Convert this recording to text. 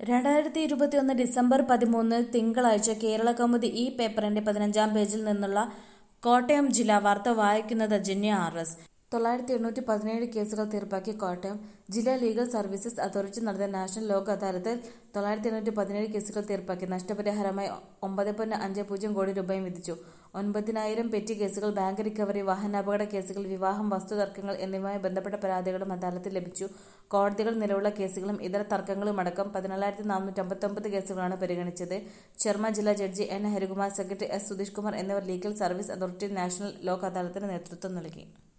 രണ്ടായിരത്തി ഇരുപത്തിയൊന്ന് ഡിസംബർ പതിമൂന്ന് തിങ്കളാഴ്ച കേരള കൗമുദി ഈ പേപ്പറിന്റെ പതിനഞ്ചാം പേജിൽ നിന്നുള്ള കോട്ടയം ജില്ലാ വാർത്ത വായിക്കുന്നത് ജന്യ ആർ എസ് തൊള്ളായിരത്തി എണ്ണൂറ്റി പതിനേഴ് കേസുകൾ തീർപ്പാക്കി കോട്ടയം ജില്ലാ ലീഗൽ സർവീസസ് അതോറിറ്റി നടത്തിയ നാഷണൽ ലോക് അദാലത്തിൽ തൊള്ളായിരത്തി എണ്ണൂറ്റി പതിനേഴ് കേസുകൾ തീർപ്പാക്കി നഷ്ടപരിഹാരമായി ഒമ്പത് പോയിന്റ് അഞ്ച് പൂജ്യം കോടി രൂപയും വിധിച്ചു ഒൻപതിനായിരം പെറ്റി കേസുകൾ ബാങ്ക് റിക്കവറി വാഹനാപകട കേസുകൾ വിവാഹം വസ്തുതർക്കങ്ങൾ എന്നിവയുമായി ബന്ധപ്പെട്ട പരാതികളും അദാലത്തിൽ ലഭിച്ചു കോടതികൾ നിലവിലുള്ള കേസുകളും ഇതര തർക്കങ്ങളുമടക്കം പതിനാലായിരത്തി നാനൂറ്റി അമ്പത്തൊമ്പത് കേസുകളാണ് പരിഗണിച്ചത് ചെർമ ജില്ലാ judge N Harikumar secretary S Sudheesh Kumar എന്നിവർ legal service authority national Lok അദാലത്തിന് നേതൃത്വം നൽകി